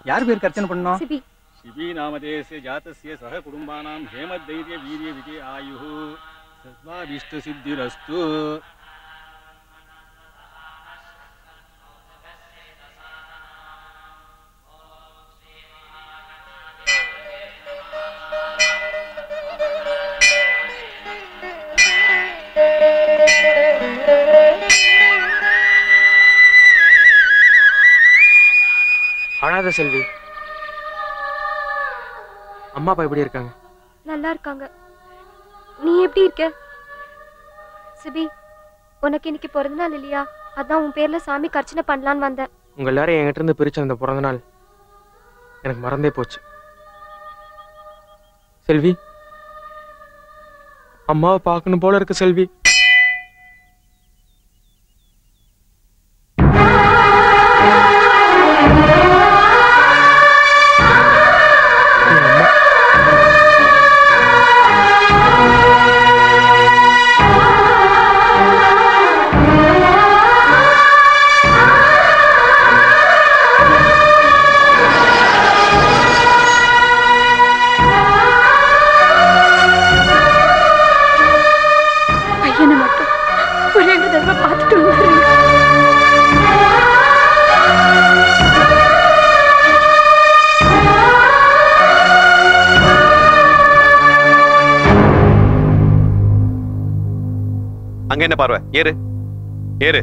யார் பேருக்கு அர்ச்சனை பண்ணோம் சிபி शिबी नामधेयस्य जातस्य सह कुटुम्बानां हेमधैर्य वीर्य विजय आयुः सर्वाभीष्टसिद्धिरस्तु அழாத செல்வி அம்மா அப்பா எப்படி இருக்காங்க நல்லா இருக்காங்க நீ எப்படி இருக்க சிபி உனக்கு இன்னைக்கு பிறந்த நாள் இல்லையா அதான் உன் பேர்ல சாமிக்கு அர்ச்சனை பண்ணலான்னு வந்தேன் உங்க எல்லாரும் என்கிட்ட இருந்து பிரிச்ச அந்த பிறந்த நாள் எனக்கு மறந்தே போச்சு செல்வி அம்மாவை பார்க்கணும் போல இருக்கு செல்வி எங்க அம்மா பையனை மட்டும் ஒரு ரெண்டு தடவை பார்த்துட்டு வந்துடுறேன் அங்க என்ன பார்வை ஏறு ஏறு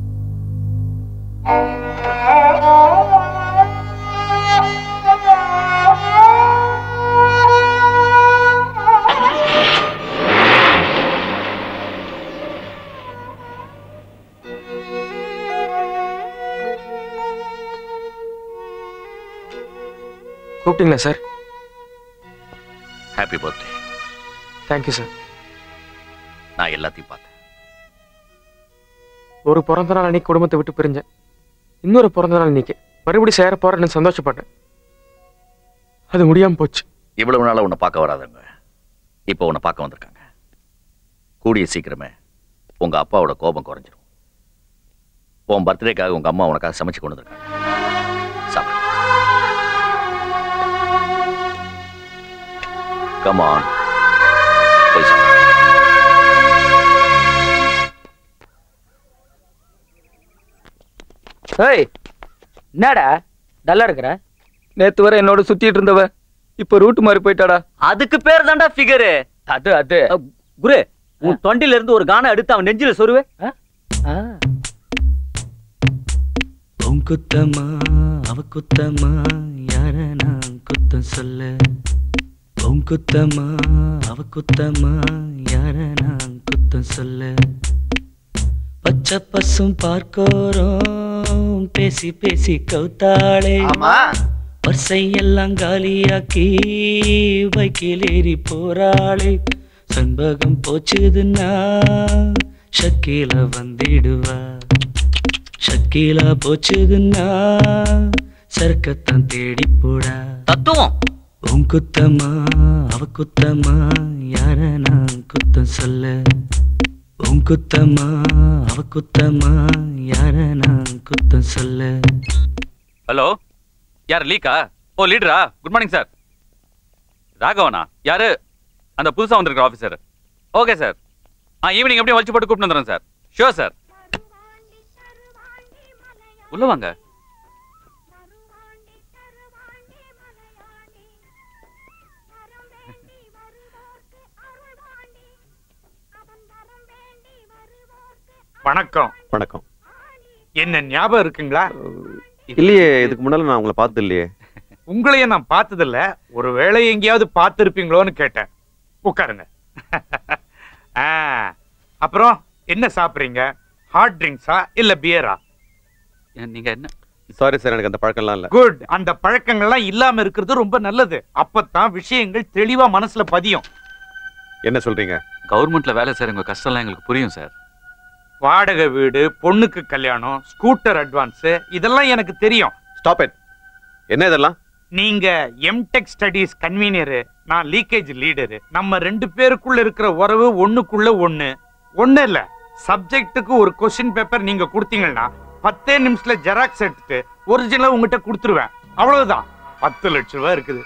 கூப்பிட்டீங்களா sir happy birthday thank you sir நான் எல்லாத்தையும் பார்த்தேன் ஒரு பிறந்த நாள் அன்னைக்கு குடும்பத்தை விட்டு பிரிஞ்சேன் இன்னொரு பிறந்த நாள் இன்னைக்கு மறுபடியும் சேர போறேன்னு சந்தோஷப்பட்டேன் அது முடியாம போச்சு இவ்வளவு நாளா உன்னை பார்க்க வராதவங்க இப்போ உன்னை பார்க்க வந்திருக்காங்க கூடிய சீக்கிரமே உங்க அப்பாவோட கோபம் குறைஞ்சிரும் உன் பர்த்டேக்காக உங்க அம்மா உனக்காக சமைச்சு கொண்டு வந்திருக்காங்க சாப்பிடு கமான் போய் சாப்பிடு ஏய் என்னடா டல்லா இருக்கிற நேத்து வரை என்னோட சுத்திட்டு இருந்தவ இப்ப ரூட் மாறி போயிட்டாடா அதுக்கு பேர் தான்டா ஃபிகரு அது அது குரு உன் தொண்டில இருந்து ஒரு கானம் எடுத்து அவன் நெஞ்சில சொருவே உன் குத்தமா அவ குத்தமா யார நான் குத்தம் சொல்ல உன் குத்தமா அவ குத்தமா யார நான் குத்தம் சொல்ல பச்சை பசும் பார்க்கோரோம் பேசி பேசி கவுத்தாளே வரிசையெல்லாம் காலியாக்கி பைக்கில் ஏறி போறாளே சண்பகம் போச்சுதுன்னா ஷக்கீல வந்திடுவா ஷக்கீலா போச்சுதுன்னா சர்க்கத்தான் தேடி போடா தத்துவம் உன் குத்தமா அவ குத்தமா யார நான் குத்தம் சொல்ல உன் குத்தமா அவ குத்தமா யார நான் குத்தம் சொல்ல ஹலோ யார் லீக்கா ஓ லீடரா குட் மார்னிங் சார் ராகவனா யாரு அந்த புதுசா வந்திருக்கிற ஆஃபீஸர் ஓகே சார் ஆ ஈவினிங் எப்படியும் வச்சு போட்டு கூப்பிட்டு வந்துடுறேன் சார் ஷூர் சார் உள்ள வாங்க வணக்கம் வணக்கம் என்ன ஞாபகம் இருக்குங்களா இல்லையே இதுக்கு முன்னால நான் உங்களை பார்த்தது இல்லையே உங்களையும் நான் பார்த்ததில்ல ஒருவேளை எங்கேயாவது பார்த்துருப்பீங்களோன்னு கேட்டேன் உட்காருங்க ஆ, அப்புறம் என்ன சாப்பிட்றீங்க ஹாட் ட்ரிங்க்ஸா இல்ல பியரா நீங்க என்ன சாரி சார் எனக்கு அந்த பழக்கம்லாம் இல்ல குட் அந்த பழக்கங்கள்லாம் இல்லாம இருக்கிறது ரொம்ப நல்லது அப்பதான் விஷயங்கள் தெளிவா மனசுல பதியும் என்ன சொல்றீங்க கவர்மெண்ட்ல வேலை செய்யறவங்க கஷ்டம்லாம் எங்களுக்கு புரியும் சார் வாடகை வீடு பொண்ணுக்கு கல்யாணம் ஸ்கூட்டர் அட்வான்ஸ் இதெல்லாம் எனக்கு தெரியும் ஸ்டாப் இட் என்ன இதெல்லாம் நீங்க எம்டெக் ஸ்டடீஸ் கன்வீனியரு நான் லீக்கேஜ் லீடரு நம்ம ரெண்டு பேருக்குள்ள இருக்கிற உறவு ஒண்ணுக்குள்ள ஒண்ணு ஒண்ணு இல்ல சப்ஜெக்ட்டுக்கு ஒரு கொஸ்டின் பேப்பர் நீங்க கொடுத்தீங்கன்னா பத்தே நிமிஷத்துல ஜெராக்ஸ் எடுத்துட்டு ஒரிஜினலா உங்ககிட்ட கொடுத்துருவேன் அவ்வளவுதான் பத்து லட்சம் ரூபாய் இருக்குது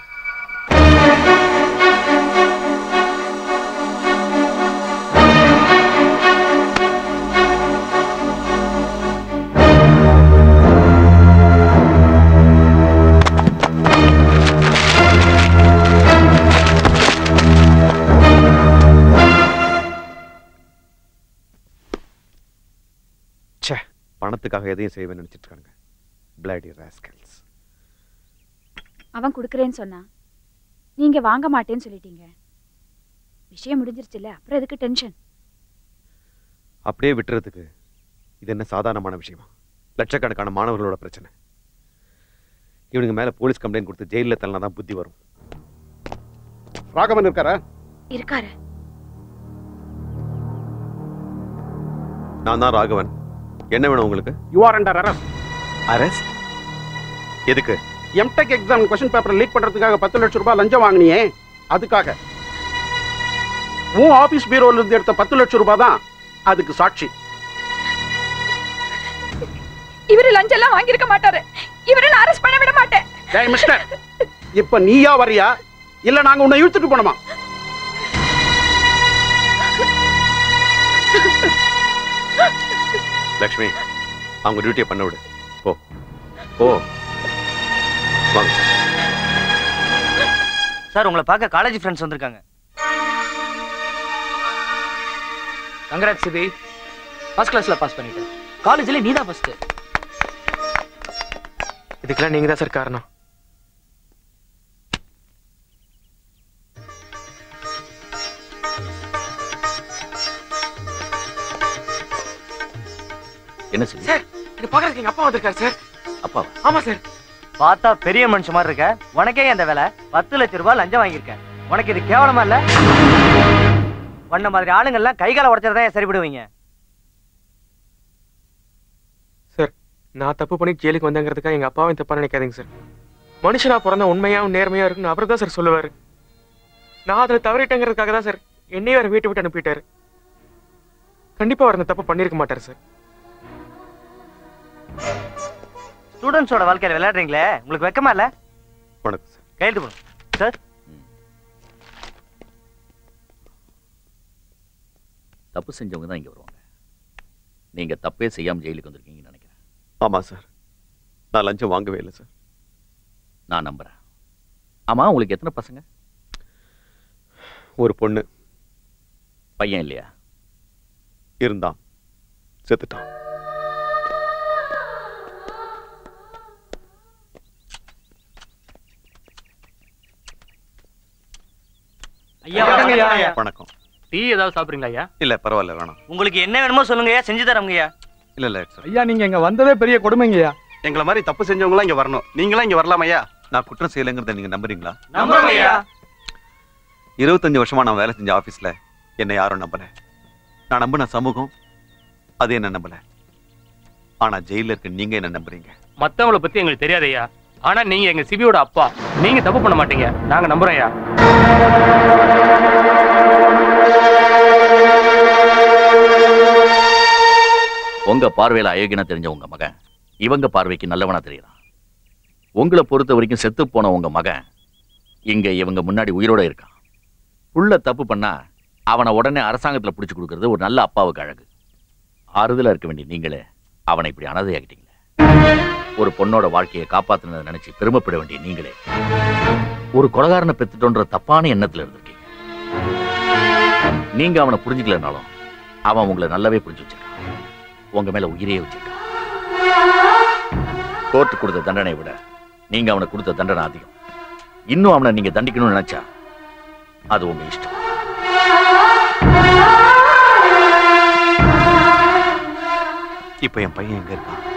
ச்சே பணத்துக்காக எதையும் செய்வேன்னு நினைச்சிட்டு இருக்காங்க பிளாடி ராஸ்கல்ஸ் அவன் கொடுக்குறேன்னு சொன்னான் நீங்க வாங்க மாட்டேன்னு சொல்லிட்டீங்க விஷயம் முடிஞ்சிருச்சுல்ல அப்புறம் எதுக்கு டென்ஷன் அப்படியே விட்டுறதுக்கு இது என்ன சாதாரணமான விஷயமா லட்சக்கணக்கான மாணவர்களோட பிரச்சனை இவனுங்க மேல போலீஸ் கம்ப்ளைண்ட் கொடுத்து ஜெயிலில் தள்ளனா தான் புத்தி வரும் ராகவன் இருக்காரா இருக்காரு நான் தான் ராகவன் என்ன வேணும் உங்களுக்கு you are under arrest arrest எதுக்கு MTech exam question paper leak பண்றதுக்காக பத்து லட்சம் ரூபாய் லஞ்சம் வாங்கினியே அதுக்காக உன் ஆபீஸ் பீரோல இருந்து எடுத்த பத்து லட்சம் ரூபாய் தான் அதுக்கு சாட்சி இவரு லஞ்சம் எல்லாம் வாங்கியிருக்க மாட்டாரு இவரை நான் அரெஸ்ட் பண்ண விட மாட்டேன் டேய் மிஸ்டர் இப்ப நீயா வரியா இல்ல நாங்க உன்னை இழுத்துட்டு போனோமா லக்ஷ்மி அவங்க டியூட்டியை பண்ண விடு போ போ வாங்க சார் சார் உங்களை பார்க்க காலேஜ் ஃப்ரெண்ட்ஸ் வந்திருக்காங்க கங்கராட் சிபி ஃபர்ஸ்ட் கிளாஸ்ல பாஸ் பண்ணிட்டேன் காலேஜ்ல நீ தான் ஃபர்ஸ்ட் இதுக்கெல்லாம் நீங்க தான் சார் காரணம் என்ன சொல்லி சார் இது பாக்குறதுக்கு எங்க அப்பா வந்திருக்காரு சார் அப்பா ஆமா சார் பார்த்தா பெரிய மனுஷன் மாதிரி இருக்க உனக்கே அந்த வேலை பத்து லட்சம் ரூபாய் லஞ்சம் வாங்கியிருக்கேன் உனக்கு இது கேவலமா இல்ல உன்ன மாதிரி ஆளுங்கெல்லாம் கை கால உடச்சதான் சரிப்படுவீங்க சார் நான் தப்பு பண்ணி ஜெயிலுக்கு வந்தேங்கிறதுக்காக எங்க அப்பாவும் தப்பா நினைக்காதீங்க சார் மனுஷனா பிறந்த உண்மையாவும் நேர்மையா இருக்குன்னு அவர் தான் சார் சொல்லுவாரு நான் அதுல தவறிட்டேங்கிறதுக்காக தான் சார் என்னையே வேற வீட்டை விட்டு அனுப்பிட்டாரு கண்டிப்பா அவர் அந்த தப்பு பண்ணிருக்க மாட்டார் சார் ஸ்டூடெண்ட்ஸோட வாழ்க்கையில விளையாடுறீங்களே உங்களுக்கு வெக்கமா இல்ல வணக்கம் சார் கையெழுத்து போடும் சார் தப்பு செஞ்சவங்க தான் இங்க வருவாங்க நீங்க தப்பே செய்யாம ஜெயிலுக்கு வந்திருக்கீங்கன்னு நினைக்கிறேன் ஆமா சார் நான் லஞ்சம் வாங்கவே இல்லை சார் நான் நம்புறேன் ஆமா உங்களுக்கு எத்தனை பசங்க ஒரு பொண்ணு பையன் இல்லையா இருந்தான் செத்துட்டான் ஐயா வணக்கம் ஐயா. வணக்கம் டீ ஏதாவது சாப்பிடுறீங்களா ஐயா இல்ல பரவாயில்ல வேணாம் உங்களுக்கு என்ன வேணுமோ சொல்லுங்க ஐயா செஞ்சு தரோங்கய்யா இல்ல இல்ல it's okay. ஐயா நீங்க இங்க வந்ததே பெரிய கொடுமைங்கய்யா எங்களை மாதிரி தப்பு செஞ்சவங்களாம் இங்க வரணும் நீங்களாம் இங்க வரலாம் ஐயா நான் குற்றம் செய்யலைங்கிறத நீங்க நம்புறீங்களா நம்புறோங்க ஐயா இருபத்தஞ்சு வருஷமா நான் வேலை செஞ்ச ஆபீஸ்ல என்னை யாரும் நம்பல நான் நம்பின சமூகம் அது என்ன நம்பல ஆனா ஜெயில இருக்க நீங்க என்ன நம்புறீங்க மத்தவங்கள பத்தி எங்களுக்கு தெரியாது ஐயா ஆனா நீங்க எங்க சிபியோட அப்பா நீங்க தப்பு பண்ண மாட்டீங்க நாங்க நம்புறோம் ஐயா உங்க பார்வையில அயோக்கியனா தெரிஞ்ச உங்க மகன் இவங்க பார்வைக்கு நல்லவனா தெரியறான் உங்களை பொறுத்த வரைக்கும் செத்து போன உங்க மகன் இங்க இவங்க முன்னாடி உயிரோட இருக்கான் உள்ள தப்பு பண்ணா அவனை உடனே அரசாங்கத்துல பிடிச்சு கொடுக்கறது ஒரு நல்ல அப்பாவுக்கு அழகு ஆறுதலா இருக்க வேண்டிய நீங்களே அவனை இப்படி அனாதையாக்கிட்டீங்களே ஒரு பொண்ணோட வாழ்க்கையை காப்பாத்துனதை நினைச்சு பெருமைப்பட வேண்டிய நீங்களே ஒரு கொலகாரனை பெத்துட்டோன்ற தப்பான எண்ணத்துல இருந்திருக்கீங்க நீங்க அவனை புரிஞ்சுக்கலனாலும் அவன் உங்களை நல்லாவே புரிஞ்சு வச்சிருக்கான் உங்க மேல உயிரே வச்சிருக்கான் கோர்ட் கொடுத்த தண்டனை விட நீங்க அவனுக்கு கொடுத்த தண்டனை அதிகம் இன்னும் அவனை நீங்க தண்டிக்கணும்னு நினைச்சா அது உங்க இஷ்டம் இப்ப என் பையன் எங்க இருக்கான்